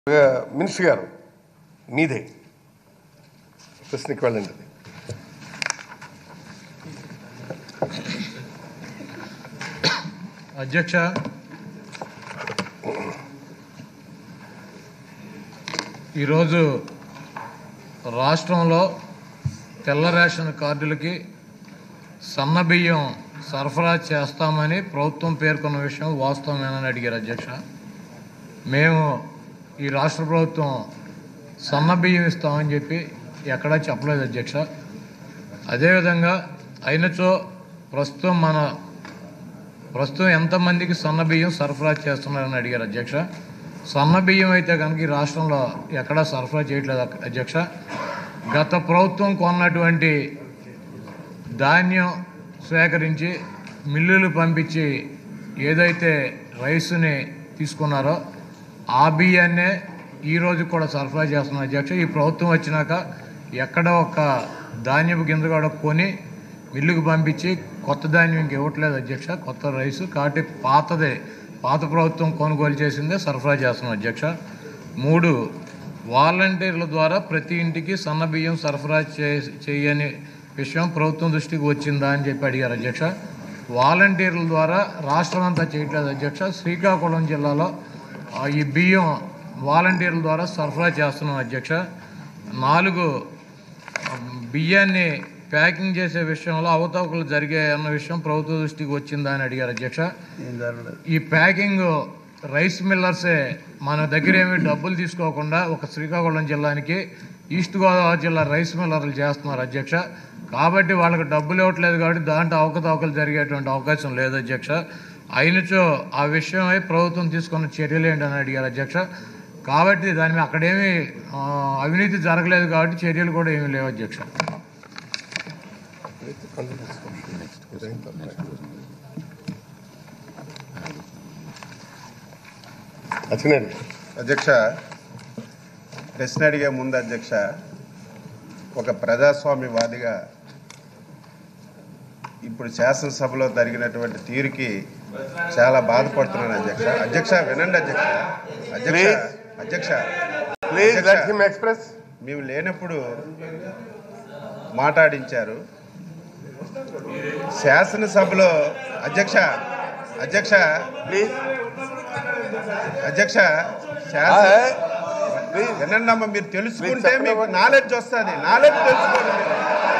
Minister గారు మీదే ప్రశ్నకి వెళ్ళండి అధ్యక్ష ఈరోజు రాష్ట్రంలో తెల్ల రేషన్ కార్డులకి సన్న బియ్యం సరఫరా చేస్తామని ప్రభుత్వం పేర్కొన్న విషయం వాస్తవమేనని అడిగారు అధ్యక్ష మేము ఈ రాష్ట్ర ప్రభుత్వం సన్న బియ్యం ఇస్తామని చెప్పి ఎక్కడా చెప్పలేదు అధ్యక్ష అదేవిధంగా అయినచో ప్రస్తుతం మన ప్రస్తుతం ఎంతమందికి సన్న బియ్యం సరఫరా చేస్తున్నారని అడిగారు అధ్యక్ష సన్న బియ్యం అయితే కనుక ఈ రాష్ట్రంలో ఎక్కడా సరఫరా చేయట్లేదు అక్క- అధ్యక్ష గత ప్రభుత్వం కొన్నటువంటి ధాన్యం సేకరించి మిల్లులు పంపించి ఏదైతే రైస్ని తీసుకున్నారో ఆ బియ్యాన్నే ఈ రోజు కూడా సరఫరా చేస్తున్నారు అధ్యక్ష ఈ ప్రభుత్వం వచ్చినాక ఎక్కడ ఒక ధాన్యపు గింజ కూడా కొని మిల్లుకు పంపించి కొత్త ధాన్యం ఇంక ఇవ్వట్లేదు అధ్యక్ష కొత్త రైస్ కాబట్టి పాతదే పాత ప్రభుత్వం కొనుగోలు చేసిందే సరఫరా చేస్తున్నాం అధ్యక్ష మూడు వాలంటీర్ల ద్వారా ప్రతి ఇంటికి సన్న బియ్యం సరఫరా చే చేయని విషయం ప్రభుత్వం దృష్టికి వచ్చిందా అని చెప్పి అడిగారు అధ్యక్ష వాలంటీర్ల ద్వారా రాష్ట్రం అంతా చేయట్లేదు అధ్యక్ష శ్రీకాకుళం జిల్లాలో ఆ, ఈ బియ్యం వాలంటీర్ల ద్వారా సరఫరా చేస్తున్నాం అధ్యక్ష నాలుగు ఆ, బియ్యాన్ని ప్యాకింగ్ చేసే విషయంలో అవతవకలు జరిగాయన్న విషయం ప్రభుత్వ దృష్టికి వచ్చిందా అని అడిగారు అధ్యక్ష ఈ ప్యాకింగ్ రైస్ మిల్లర్సే మన దగ్గర ఏమి డబ్బులు తీసుకోకుండా ఒక శ్రీకాకుళం జిల్లానికి ఈస్ట్ గోదావరి జిల్లా రైస్ మిల్లర్లు చేస్తున్నారు అధ్యక్ష కాబట్టి వాళ్ళకి డబ్బులు ఇవ్వట్లేదు కాబట్టి దాంట్లో అవకతవకలు జరిగేటువంటి అవకాశం లేదు అధ్యక్ష అయినచో ఆ విషయమై ప్రభుత్వం తీసుకున్న చర్యలు ఏంటని అడిగారు అధ్యక్ష కాబట్టి దాని మీద అక్కడేమీ ఆ, అవినీతి జరగలేదు కాబట్టి చర్యలు కూడా ఏమీ లేవు అధ్యక్ష అచ్చినండి అధ్యక్ష ప్రశ్న అడిగే ముందు అధ్యక్ష ఒక ప్రజాస్వామ్యవాదిగా ఇప్పుడు శాసనసభలో జరిగినటువంటి తీరుకి చాలా బాధపడుతున్నాను అధ్యక్ష అధ్యక్ష వినండి అధ్యక్ష అధ్యక్ష Please. అధ్యక్ష ప్లీజ్ అధ్యక్ష. లెట్ హిమ్ ఎక్స్ప్రెస్ మేము లేనప్పుడు మాట్లాడించారు శాసనసభలో అధ్యక్ష అధ్యక్ష ప్లీజ్ అధ్యక్ష శాసన వినండి అమ్మ మీరు తెలుసుకుంటే మీకు నాలెడ్జ్ వస్తుంది నాలెడ్జ్ తెలుసుకోండి మీరు.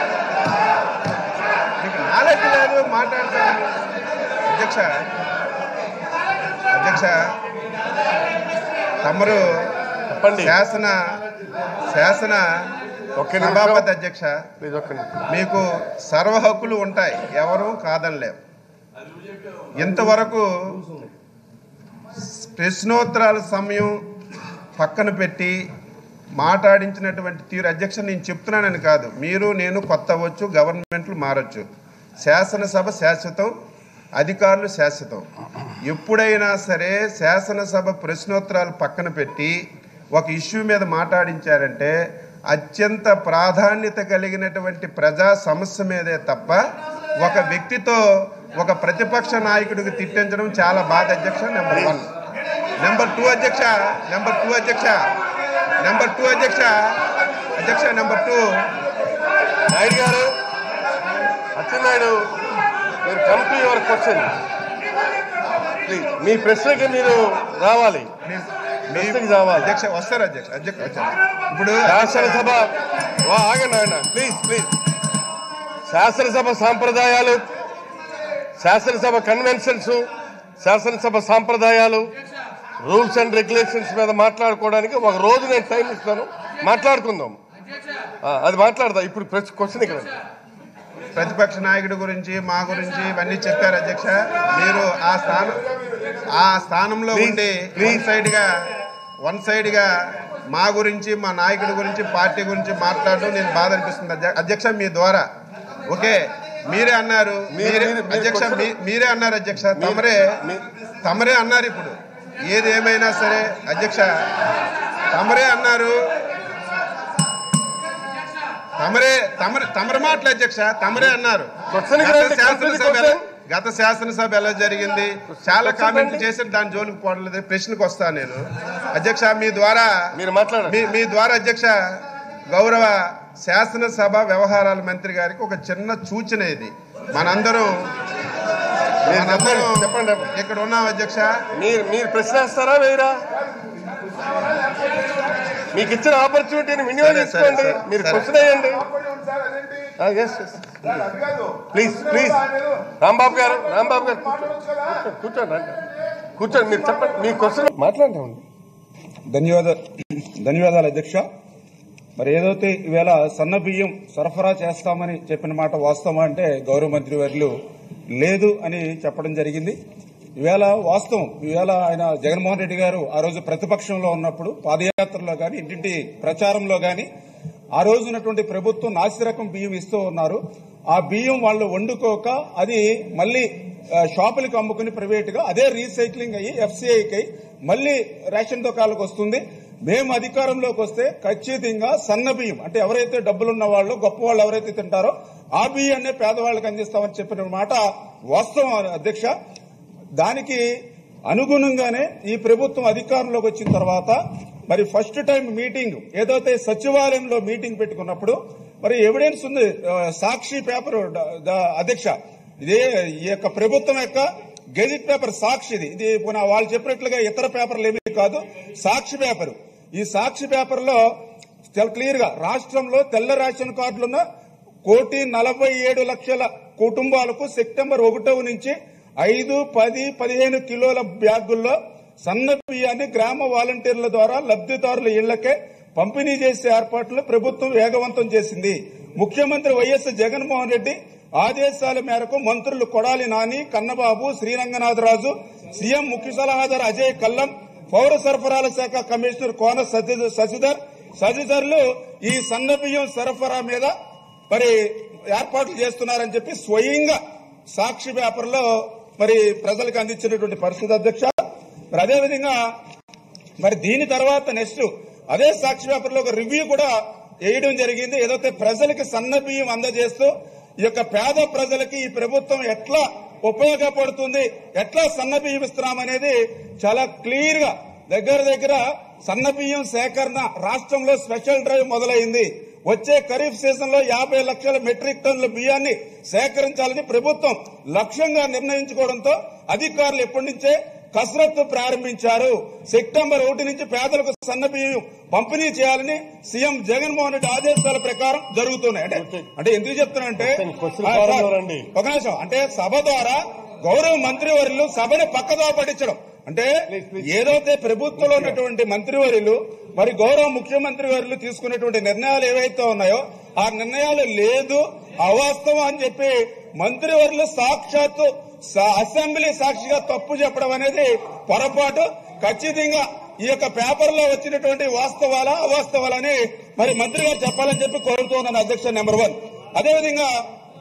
మీకు నాలెడ్జ్ లేదు మాట్లాడతారు అధ్యక్ష అధ్యక్ష తమరు చెప్పండి శాసన శాసన ఒక్క నిమిషం. సభాపతి అధ్యక్ష ప్లీజ్ ఒక్క నిమిషం. మీకు సర్వ హక్కులు ఉంటాయి ఎవరు కాదనలేం ఇంతవరకు ప్రశ్నోత్తరాల సమయం పక్కన పెట్టి మాట్లాడించినటువంటి తీరు అధ్యక్ష నేను చెప్తున్నానని కాదు మీరు నేను కొత్త అవ్వచ్చు గవర్నమెంట్లు మారచ్చు శాసనసభ శాశ్వతం అధికారులు శాశ్వతం ఎప్పుడైనా సరే శాసనసభ ప్రశ్నోత్తరాలు పక్కన పెట్టి ఒక ఇష్యూ మీద మాట్లాడించారంటే అత్యంత ప్రాధాన్యత కలిగినటువంటి ప్రజా సమస్య మీదే తప్ప ఒక వ్యక్తితో ఒక ప్రతిపక్ష నాయకుడికి తిట్టించడం చాలా బాధ అధ్యక్ష నెంబర్ వన్ నెంబర్ టూ అధ్యక్ష నెంబర్ టూ అధ్యక్ష నెంబర్ టూ అధ్యక్ష అధ్యక్ష నెంబర్ టూ నాయుడు గారు అచ్చెన్నాయుడు మీరు come to your question please మీ ప్రశ్నకి మీరు రావాలి ప్రశ్నకి రావాలి అధ్యక్ష వస్తారు అధ్యక్ష అధ్యక్ష వచ్చారు. ఇప్పుడు శాసనసభ వా, ఆగండి ఆయన ప్లీజ్ ప్లీజ్ శాసనసభ సాంప్రదాయాలు శాసనసభ కన్వెన్షన్స్ శాసనసభ సాంప్రదాయాలు రూల్స్ అండ్ రెగ్యులేషన్స్ మీద మాట్లాడుకోవడానికి ఒక రోజు నేను టైం ఇస్తాను మాట్లాడుకుందాం ఆ, అది మాట్లాడదా ఇప్పుడు ప్రశ్న క్వశ్చన్ ఇక్కడ ప్రతిపక్ష నాయకుడి గురించి మా గురించి ఇవన్నీ చెప్పారు అధ్యక్ష మీరు ఆ స్థానం ఆ స్థానంలో Please, ఉండి please. వన్ సైడ్ గా వన్ సైడ్ గా మా గురించి మా నాయకుడి గురించి పార్టీ గురించి మాట్లాడడం నేను బాధ అనిపిస్తుంది అధ్య- అధ్యక్ష మీ ద్వారా ఓకే మీరే అన్నారు మీరు- మీరే మీరు- మీరు అధ్యక్ష కొంచెం- మీ- మీరే అన్నారు అధ్యక్ష తమరే మీ- తమరే అన్నారు ఇప్పుడు ఏది ఏమైనా సరే అధ్యక్ష తమరే అన్నారు తమరే తమరే తమరి మాటలు అధ్యక్ష తమరే అన్నారు క్వశ్చన్ గత శాసనసభ ఎలా- గత శాసనసభ ఎలా జరిగింది చాలా కూర్చోండి. కామెంట్లు చేసి దాని జోలికి పోవట్లేదు ప్రశ్నకు వస్తాను నేను అధ్యక్ష మీ ద్వారా మీరు మాట్లాడండి మీ మీ ద్వారా అధ్యక్ష గౌరవ శాసనసభ వ్యవహారాల మంత్రి గారికి ఒక చిన్న సూచన ఇది మనందరం మీరు మనందరం చెప్పండి, చెప్పండి ఇక్కడ ఉన్నాం అధ్యక్ష మీరు మీరు ప్రశ్న వేస్తారా వేయరా మీకు ఇచ్చిన ఆపర్చునిటీని వినియోగించుకోండి సరే, సరే, మీరు సరే. క్వశ్చన్ వేయండి ప్లీజ్ ప్లీజ్ రాంబాబు గారు రాంబాబు గారు కూర్చోండి కూర్చోండి రండి. కూర్చోండి మీరు చెప్పండి మీ క్వశ్చన్ మాట్లాడండి ధన్యవాద ధన్యవాదాలు అధ్యక్ష మరి ఏదైతే ఈవేళ సన్న బియ్యం సరఫరా చేస్తామని చెప్పిన మాట వాస్తవం అంటే గౌరవ మంత్రి వర్యులు లేదు అని చెప్పడం జరిగింది ఈవేళ వాస్తవం ఈవేళ ఆయన జగన్మోహన్ రెడ్డి గారు ఆ రోజు ప్రతిపక్షంలో ఉన్నప్పుడు పాదయాత్రలో గాని ఇంటింటి ప్రచారంలో గాని ఆ రోజు ఉన్నటువంటి ప్రభుత్వం నాసిరకం బియ్యం ఇస్తూ ఉన్నారు ఆ బియ్యం వాళ్ళు వండుకోక అది మళ్ళీ ఆ, షాపులకు అమ్ముకుని ప్రైవేట్ గా అదే రీసైక్లింగ్ అయ్యి ఎఫ్సీఐకి మళ్ళీ రేషన్ దుకాణాలకు వస్తుంది మేము అధికారంలోకి వస్తే ఖచ్చితంగా సన్న బియ్యం అంటే ఎవరైతే డబ్బులున్న వాళ్ళు గొప్ప వాళ్ళు ఎవరైతే తింటారో ఆ బియ్యాన్నే పేదవాళ్ళకి అందిస్తామని చెప్పిన మాట వాస్తవం అధ్యక్ష దానికి అనుగుణంగానే ఈ ప్రభుత్వం అధికారంలోకి వచ్చిన తర్వాత మరి ఫస్ట్ టైం మీటింగ్ ఏదైతే సచివాలయంలో మీటింగ్ పెట్టుకున్నప్పుడు మరి ఎవిడెన్స్ ఉంది ఆ, సాక్షి పేపర్ డ- ద- అధ్యక్ష ఇదే ఈ యొక్క ప్రభుత్వం యొక్క గెజిట్ పేపర్ సాక్షి ఇది ఇది పునః వాళ్ళు చెప్పినట్లుగా ఇతర పేపర్లు ఏమీ కాదు సాక్షి పేపర్ ఈ సాక్షి పేపర్ లో చాలా క్లియర్ గా రాష్ట్రంలో తెల్ల రేషన్ కార్డులున్న కోటి నలభై ఏడు లక్షల కుటుంబాలకు సెప్టెంబర్ ఒకటవ నుంచి ఐదు పది పదిహేను కిలోల బ్యాగుల్లో సన్న బియ్యాన్ని గ్రామ వాలంటీర్ల ద్వారా లబ్దిదారుల ఇళ్లకే పంపిణీ చేసే ఏర్పాట్లు ప్రభుత్వం వేగవంతం చేసింది ముఖ్యమంత్రి వైఎస్ జగన్మోహన్ రెడ్డి ఆదేశాల మేరకు మంత్రులు కొడాలి నాని కన్నబాబు శ్రీరంగనాథరాజు సీఎం ముఖ్య సలహాదారు అజయ్ కల్లం పౌర సరఫరాల శాఖ కమిషనర్ కోన సత్య- శశిధర్ శశిధర్లు ఈ సన్న బియ్యం సరఫరా మీద మరి ఏర్పాట్లు చేస్తున్నారని చెప్పి స్వయంగా సాక్షి పేపర్లో మరి ప్రజలకు అందించినటువంటి పరిస్థితి అధ్యక్ష మరి అదేవిధంగా మరి దీని తర్వాత నెక్స్ట్ అదే సాక్షి పేపర్లో ఒక రివ్యూ కూడా వేయడం జరిగింది ఏదైతే ప్రజలకి సన్న బియ్యం అందజేస్తూ ఈ యొక్క పేద ప్రజలకి ఈ ప్రభుత్వం ఎట్లా ఉపయోగపడుతుంది ఎట్లా సన్న బియ్యం ఇస్తున్నామనేది చాలా క్లియర్ గా దగ్గర దగ్గర సన్న బియ్యం సేకరణ రాష్ట్రంలో స్పెషల్ డ్రైవ్ మొదలైంది వచ్చే ఖరీఫ్ సీజన్ లో యాభై లక్షల మెట్రిక్ టన్నుల బియ్యాన్ని సేకరించాలని ప్రభుత్వం లక్ష్యంగా నిర్ణయించుకోవడంతో అధికారులు ఎప్పటి నుంచే కసరత్తు ప్రారంభించారు సెప్టెంబర్ ఒకటి నుంచి పేదలకు సన్న బియ్యం పంపిణీ చేయాలని సీఎం జగన్మోహన్ రెడ్డి ఆదేశాల ప్రకారం జరుగుతున్నాయి అంటే అంటే ఎందుకు చెప్తున్నానంటే Question ఆ, forum సార్, లో రండి. ఒక నిమిషం అంటే సభ ద్వారా గౌరవ మంత్రివర్యులు సభని పక్కదో పట్టించడం అంటే ఏదైతే ప్రభుత్వంలో ఉన్నటువంటి మంత్రివర్యులు మరి గౌరవ ముఖ్యమంత్రి వర్యులు తీసుకున్నటువంటి నిర్ణయాలు ఏవైతే ఉన్నాయో ఆ నిర్ణయాలు లేదు అవాస్తవం అని చెప్పి మంత్రివర్యులు సాక్షాత్తు స- అసెంబ్లీ సాక్షిగా తప్పు చెప్పడం అనేది పొరపాటు ఖచ్చితంగా ఈ యొక్క పేపర్ లో వచ్చినటువంటి వాస్తవాలా అవాస్తవాలని మరి మంత్రి గారు చెప్పాలని చెప్పి కోరుతున్నాను అధ్యక్ష నెంబర్ వన్ అదేవిధంగా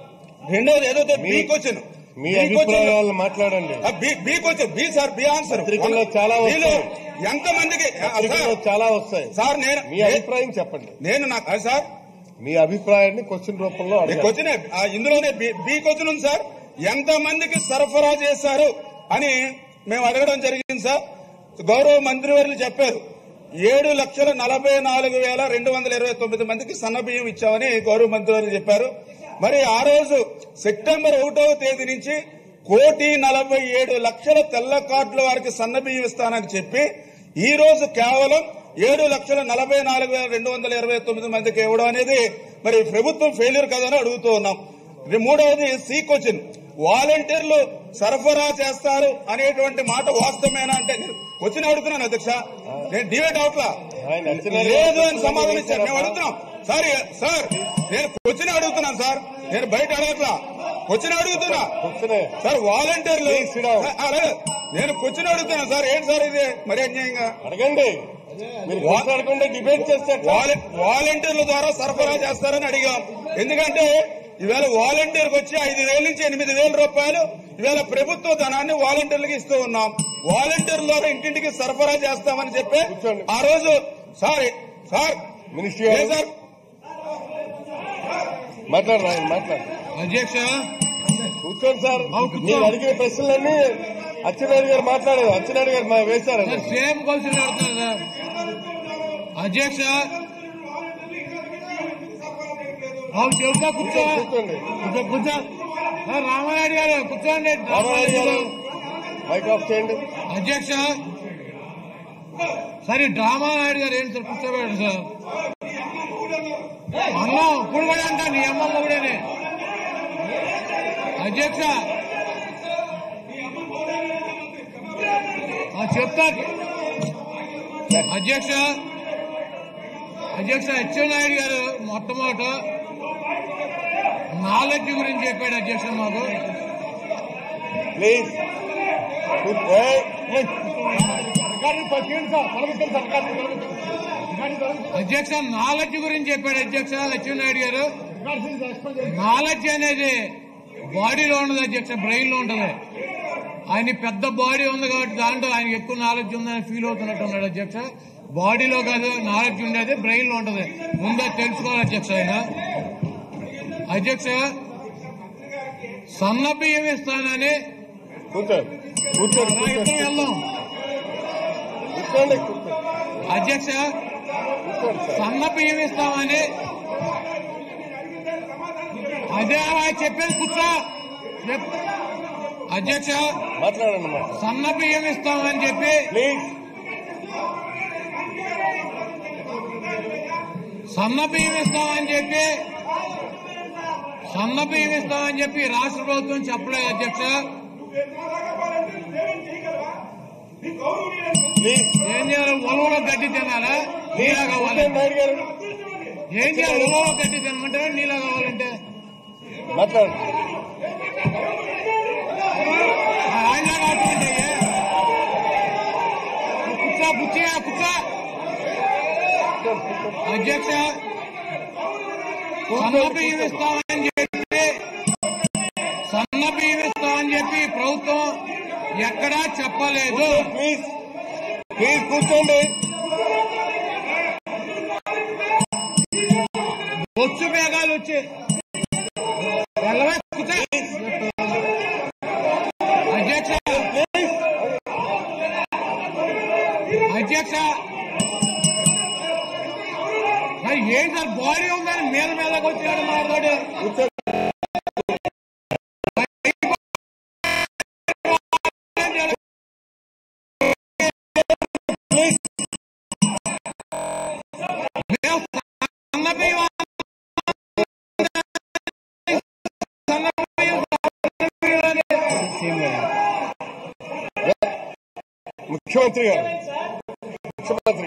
రెండోది ఏదైతే బీ క్వశ్చన్ మీ అభిప్రాయాలు మాట్లాడండి B question B sir B answer పత్రికల్లో చాలా మీలో వస్తాయి. ఎంతమందికి ఆ, పత్రికల్లో సార్, చాలా వస్తాయి సార్ నేను మీ అభిప్రాయం చెప్పండి నేను నాకు ఆ, సార్ మీ అభిప్రాయాన్ని క్వశ్చన్ రూపంలో ఈ అడగండి. క్వశ్చన్ ఆ, ఇందులోనే బి- బి క్వశ్చన్ ఉంది సార్ ఎంత మందికి సరఫరా చేశారు అని మేము అడగడం జరిగింది సార్ గౌరవ మంత్రివర్యులు చెప్పారు ఏడు లక్షల నలభై నాలుగు వేల రెండు వందల ఇరవై తొమ్మిది మందికి సన్న బియ్యం ఇచ్చామని గౌరవ మంత్రివర్యులు చెప్పారు మరి ఆ రోజు సెప్టెంబర్ ఒకటవ తేదీ నుంచి కోటి నలభై ఏడు లక్షల తెల్ల కార్డుల వారికి సన్న బియ్యం ఇస్తానని చెప్పి ఈ రోజు కేవలం ఏడు లక్షల నలభై నాలుగు వేల రెండు వందల ఇరవై తొమ్మిది మందికి ఇవ్వడం అనేది మరి ప్రభుత్వం ఫెయిల్యూర్ కదని అడుగుతూ ఉన్నాం ఇది మూడవది సి క్వశ్చన్ వాలంటీర్లు సరఫరా చేస్తారు అనేటువంటి మాట వాస్తవమేనా అంటే నేను వచ్చిన అడుగుతున్నాను అధ్యక్ష నేను డిబేట్ అవట్లా ఆయన నచ్చిన లేదు అని సమాధానం ఇచ్చారు మేము అడుగుతున్నాం సార్ సార్ నేను క్వశ్చన్ అడుగుతున్నాను సార్ నేను బయట అడగట్లా క్వశ్చన్ అడుగుతున్నా కూర్చునే సార్ వాలంటీర్లు Please sit down. ఆ, లేదు. నేను క్వశ్చన్ అడుగుతున్నాను సార్ ఏంటి సార్ ఇది మరి అన్యాయంగా అడగండి మీరు మాట్లాడకుండా డిబేట్ చేస్తే ఎట్లా? వాల- వాలంటీర్ల ద్వారా సరఫరా చేస్తారని అడిగాం ఎందుకంటే ఈవేళ వాలంటీర్కి వచ్చి ఐదు వేల నుంచి ఎనిమిది వేల రూపాయలు ఈవేళ ప్రభుత్వ ధనాన్ని వాలంటీర్లకు ఇస్తూ ఉన్నాం వాలంటీర్ల ద్వారా ఇంటింటికి సరఫరా చేస్తామని చెప్పి కూర్చోండి. ఆ రోజు సార్ సార్ మినిస్ట్రీ ఏ గారు సార్ మాట్లాడరా ఆయన మాట్లాడు అధ్యక్ష కూర్చోండి సార్ బాబు, కూర్చో. మీరు అడిగిన ప్రశ్నలన్నీ అచ్చెన్నాయుడు గారు మాట్లాడారు అచ్చెన్నాయుడు గారు మా- వేశారు సార్ సేమ్ క్వశ్చన్ అడుగుతున్నారు సార్ అధ్యక్ష బాబు చెబుతా కూర్చో కూర్చోండి కూర్చో కూర్చో సార్ రామారాయుడు గారు కూర్చోండి రామారాయుడు గారు మైక్ ఆఫ్ చేయండి అధ్యక్ష సరే డ్రామా నాయుడు గారు ఏంటి సార్ కూర్చోబెట్టారు సార్ అన్న ఇప్పుడు కూడా అంట నీ అమ్మమ్మ కూడానే అధ్యక్ష ఆ, చెప్తా అధ్యక్ష అధ్యక్ష అచ్చెన్నాయుడు గారు మొట్టమొదట నాలెడ్జ్ గురించి చెప్పాడు అధ్యక్ష మాకు ప్లీజ్ అధ్యక్ష నాలెడ్జ్ గురించి చెప్పాడు అధ్యక్ష లక్ష్మీనాయుడు గారు నాలెడ్జ్ అనేది బాడీలో ఉండదు అధ్యక్ష బ్రెయిన్ లో ఉంటది ఆయన పెద్ద బాడీ ఉంది కాబట్టి దాంట్లో ఆయన ఎక్కువ నాలెడ్జ్ ఉందని ఫీల్ అవుతున్నట్టు ఉన్నాడు అధ్యక్ష బాడీలో కాదు నాలెడ్జ్ ఉండేది బ్రెయిన్ లో ఉంటది ముందే తెలుసుకోవాలి అధ్యక్ష ఆయన అధ్యక్ష సన్న బియ్యం ఇస్తానని కూర్చోండి కూర్చోండి రా, ఇద్దరం వెళ్దాం కూర్చోండి కూర్చోండి అధ్యక్ష కూర్చోండి సార్ సన్న బియ్యం ఇస్తామని అదే అలా చెప్పేది కూర్చో చెప్- అధ్యక్ష మాట్లాడండి మాట సన్న బియ్యం ఇస్తామని చెప్పి ప్లీజ్ సన్న బియ్యం ఇస్తామని చెప్పి సన్న బియ్యం ఇస్తామని చెప్పి రాష్ట్ర ప్రభుత్వం చెప్పలేదు అధ్యక్ష ప్లీజ్ ఏం చేయాలి ఉలవలో గడ్డి తినాలా నీలా కావాలి నాయుడు గారు ఏం చేయాలి ఉలవలో గడ్డి తినమంటారా నీలా కావాలంటే మాట్లాడండి ఆయన కాకుండా కూర్చో బుచ్చిగా కూర్చో అధ్యక్ష సన్న బియ్యం ఇస్తామని చెప్పి సన్న బియ్యం ఇస్తామని చెప్పి ప్రభుత్వం ఎక్కడా చెప్పలేదు ప్లీజ్ ప్లీజ్ కూర్చోండి బొచ్చు మేఘాలు వచ్చి వెళ్ళవే కూర్చో. అధ్యక్ష అధ్యక్ష మరి ఏం సార్ బాడీ ఉందని మీద మీదకి వచ్చాడు మాట్లాడు కూర్చోండి ప్లీజ్ మేము సన్న బియ్యం సన్న బియ్యం ముఖ్యమంత్రి గారు ముఖ్యమంత్రి